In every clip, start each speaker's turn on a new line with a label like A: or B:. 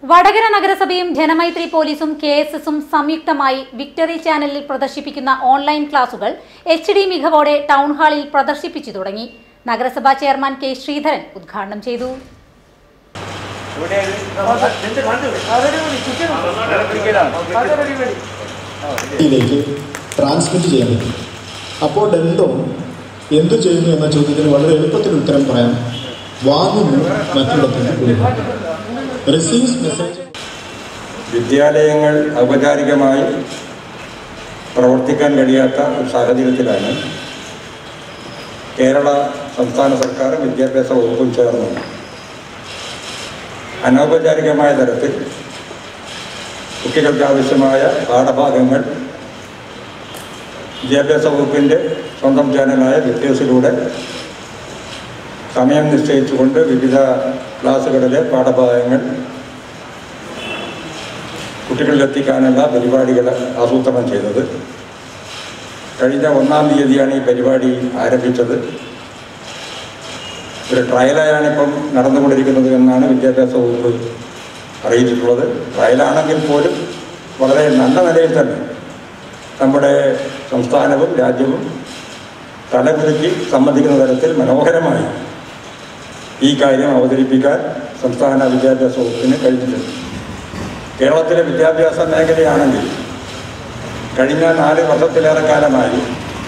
A: വടകര നഗരസഭയും ജനമൈത്രി പോലീസും K S എസും സംയുക്തമായി വിക്ടറി ചാനലിൽ പ്രദർശിപ്പിക്കുന്ന ഓൺലൈൻ ക്ലാസുകൾ എച്ച് ഡി മികവോടെ ടൗൺ ഹാളിൽ പ്രദർശിപ്പിച്ചു തുടങ്ങി നഗരസഭാ ചെയർമാൻ കെ ശ്രീധരൻ ഉദ്ഘാടനം ചെയ്തു
B: ിലേക്ക് ട്രാൻസ്മിറ്റ് ചെയ്യാൻ പറ്റും അപ്പോൾ ഡെന്തോ എന്തു ചെയ്യുന്നു എന്ന ചോദ്യത്തിന് വളരെ എളുപ്പത്തിൽ ഉത്തരം പറയാം വാങ്ങുന്നു മറ്റിടത്തിന് കൊടുക്കുന്നു റിസീവ്സ് മെസ്സേജ്
C: വിദ്യാലയങ്ങൾ ഔപചാരികമായി പ്രവർത്തിക്കാൻ കഴിയാത്ത ഒരു സാഹചര്യത്തിലാണ് കേരള സംസ്ഥാന സർക്കാർ വിദ്യാഭ്യാസ വകുപ്പും ചേർന്ന് അനൗപചാരികമായ തരത്തിൽ കുട്ടികൾക്ക് ആവശ്യമായ പാഠഭാഗങ്ങൾ വിദ്യാഭ്യാസ വകുപ്പിൻ്റെ സ്വന്തം ചാനലായ വിക്ടേഴ്സിലൂടെ സമയം നിശ്ചയിച്ചുകൊണ്ട് വിവിധ ക്ലാസ്സുകളിലെ പാഠഭാഗങ്ങൾ കുട്ടികളിലെത്തിക്കാനുള്ള പരിപാടികൾ ആസൂത്രണം ചെയ്തത് കഴിഞ്ഞ ഒന്നാം തീയതിയാണ് ഈ പരിപാടി ആരംഭിച്ചത് ഒരു ട്രയലായാണ് ഇപ്പം നടന്നുകൊണ്ടിരിക്കുന്നത് എന്നാണ് വിദ്യാഭ്യാസ വകുപ്പ് അറിയിച്ചിട്ടുള്ളത് ട്രയലാണെങ്കിൽ പോലും വളരെ നല്ല നിലയിൽ തന്നെ നമ്മുടെ സംസ്ഥാനവും രാജ്യവും തലകുലുക്കി സമ്മതിക്കുന്ന തരത്തിൽ മനോഹരമായി ഈ കാര്യം അവതരിപ്പിക്കാൻ സംസ്ഥാന വിദ്യാഭ്യാസ വകുപ്പിന് കഴിഞ്ഞിട്ടുണ്ട് കേരളത്തിലെ വിദ്യാഭ്യാസ മേഖലയാണെങ്കിൽ കഴിഞ്ഞ നാല് വർഷത്തിലേറെ കാലമായി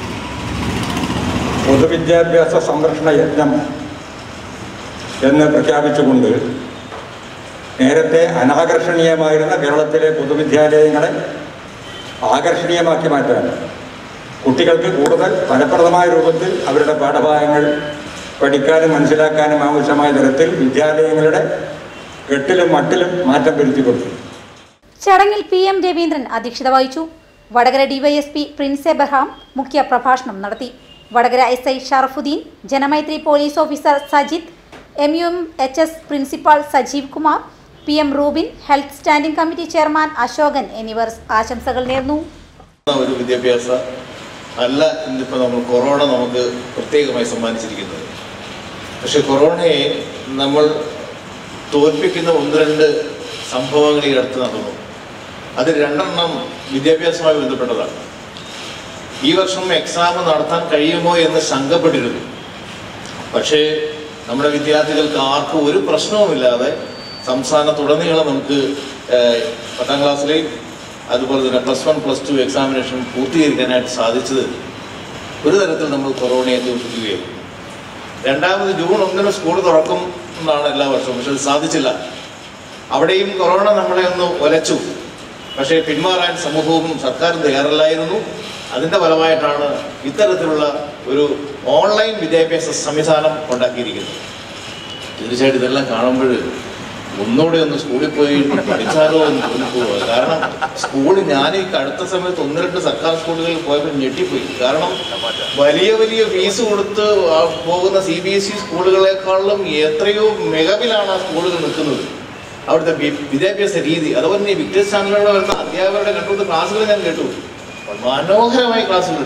C: പൊതുവിദ്യാഭ്യാസ സംരക്ഷണ യജ്ഞം എന്ന് പ്രഖ്യാപിച്ചുകൊണ്ട് നേരത്തെ അനാകർഷണീയമായിരുന്ന കേരളത്തിലെ പൊതുവിദ്യാലയങ്ങളെ ആകർഷണീയമാക്കി മാറ്റാൻ കുട്ടികൾക്ക് കൂടുതൽ ഫലപ്രദമായ രൂപത്തിൽ അവരുടെ പാഠഭാഗങ്ങൾ പഠിക്കാനും മനസ്സിലാക്കാനും ആവശ്യമായ തരത്തിൽ വിദ്യാലയങ്ങളുടെ കെട്ടിലും മട്ടിലും മാറ്റം വരുത്തി കൊടുത്തു
A: ചടങ്ങിൽ പി എം രവീന്ദ്രൻ അധ്യക്ഷത വഹിച്ചു വടകര ഡിവൈഎസ്പി പ്രിൻസ് എബ്രഹാം മുഖ്യ പ്രഭാഷണം നടത്തി Vadakara S I Sharafuddin Janamaithri police officer Sajith M U M H S principal Sajeev Kumar P M Rubin health standing committee chairman Ashokan എന്നിവർ ആശംസകൾ നേർന്നു
D: ഒരു വിദ്യാഭ്യാസ അല്ല ഇന്നിപ്പോൾ നമ്മൾ കൊറോണ നമുക്ക് പ്രത്യേകമായി സമ്മാനിച്ചിരിക്കുന്നത് പക്ഷെ കൊറോണയെ നമ്മൾ തോൽപ്പിക്കുന്ന ഒന്ന് രണ്ട് സംഭവങ്ങൾ ഈ അടുത്ത് നടന്നു അതിൽ രണ്ടെണ്ണം വിദ്യാഭ്യാസവുമായി ബന്ധപ്പെട്ടതാണ് ഈ വർഷം എക്സാം നടത്താൻ കഴിയുമോ എന്ന് ശങ്കപ്പെട്ടിരുന്നു പക്ഷേ നമ്മുടെ വിദ്യാർത്ഥികൾക്ക് ആർക്കും ഒരു പ്രശ്നവുമില്ലാതെ സംസ്ഥാനത്തുടനീളം നമുക്ക് ഏഹ്, പത്താം ക്ലാസ്സിലെയും അതുപോലെ തന്നെ plus one plus two examination പൂർത്തീകരിക്കാനായിട്ട് സാധിച്ചത് ഒരു തരത്തിൽ നമ്മൾ കൊറോണയെ തോൽപ്പിക്കുകയായിരുന്നു രണ്ടാമത് ജൂൺ ഒന്നിന് സ്കൂൾ തുറക്കും എന്നാണ് എല്ലാ വർഷവും പക്ഷെ അത് സാധിച്ചില്ല അവിടെയും കൊറോണ നമ്മളെ ഒന്ന് ഒലച്ചു പക്ഷേ പിന്മാറാൻ സമൂഹവും സർക്കാരും തയ്യാറല്ലായിരുന്നു അതിന്റെ ഫലമായിട്ടാണ് ഇത്തരത്തിലുള്ള ഒരു ഓൺലൈൻ വിദ്യാഭ്യാസ സംവിധാനം ഉണ്ടാക്കിയിരിക്കുന്നത് തീർച്ചയായിട്ടും ഇതെല്ലാം കാണുമ്പോൾ ഒന്നുകൂടെ ഒന്ന് സ്കൂളിൽ പോയി പഠിച്ചാലോ എന്ന് തോന്നിപ്പോവുക കാരണം സ്കൂളിൽ ഞാൻ ഈ അടുത്ത സമയത്ത് ഒന്ന് രണ്ട് സർക്കാർ സ്കൂളുകളിൽ പോയപ്പോൾ ഞെട്ടിപ്പോയി കാരണം വലിയ വലിയ ഫീസ് കൊടുത്ത് ആ പോകുന്ന സി ബി എസ് ഇ സ്കൂളുകളെക്കാളും എത്രയോ മികവിലാണ് ആ സ്കൂളുകൾ നിൽക്കുന്നത് അവിടുത്തെ വി- വിദ്യാഭ്യാസ രീതി അതുപോലെ തന്നെ ഈ വിക്ടേഴ്സ് ചാനലിലൂടെ വരുന്ന അധ്യാപകരുടെ കണ്ടുകൊണ്ട് ക്ലാസ്സുകൾ ഞാൻ കേട്ടു മനോഹരമായ ക്ലാസ്സുകൾ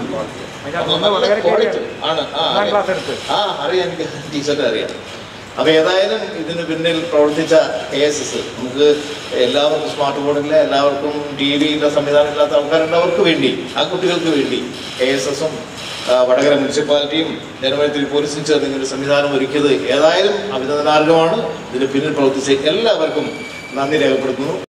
D: ആണ് ആ അറിയാം. ആ അറിയാം എനിക്ക് ടീച്ചറിനെ അറിയാം അപ്പൊ ഏതായാലും ഇതിന് പിന്നിൽ പ്രവർത്തിച്ച കെ എസ് എസ് നമുക്ക് എല്ലാവർക്കും സ്മാർട്ട് ഫോണില്ല എല്ലാവർക്കും ടി വിയുടെ സംവിധാനം ഇല്ലാത്ത ആൾക്കാരുണ്ട് അവർക്ക് വേണ്ടി ആ കുട്ടികൾക്ക് വേണ്ടി കെ എസ് എസും വടകര മുനിസിപ്പാലിറ്റിയും ജനമൈത്രി പോലീസും ചേർന്ന് ഇങ്ങനെ ഒരു സംവിധാനം ഒരുക്കിയത് ഏതായാലും അഭിനന്ദനാർഹമാണ് ഇതിന് പിന്നിൽ പ്രവർത്തിച്ച എല്ലാവർക്കും നന്ദി രേഖപ്പെടുത്തുന്നു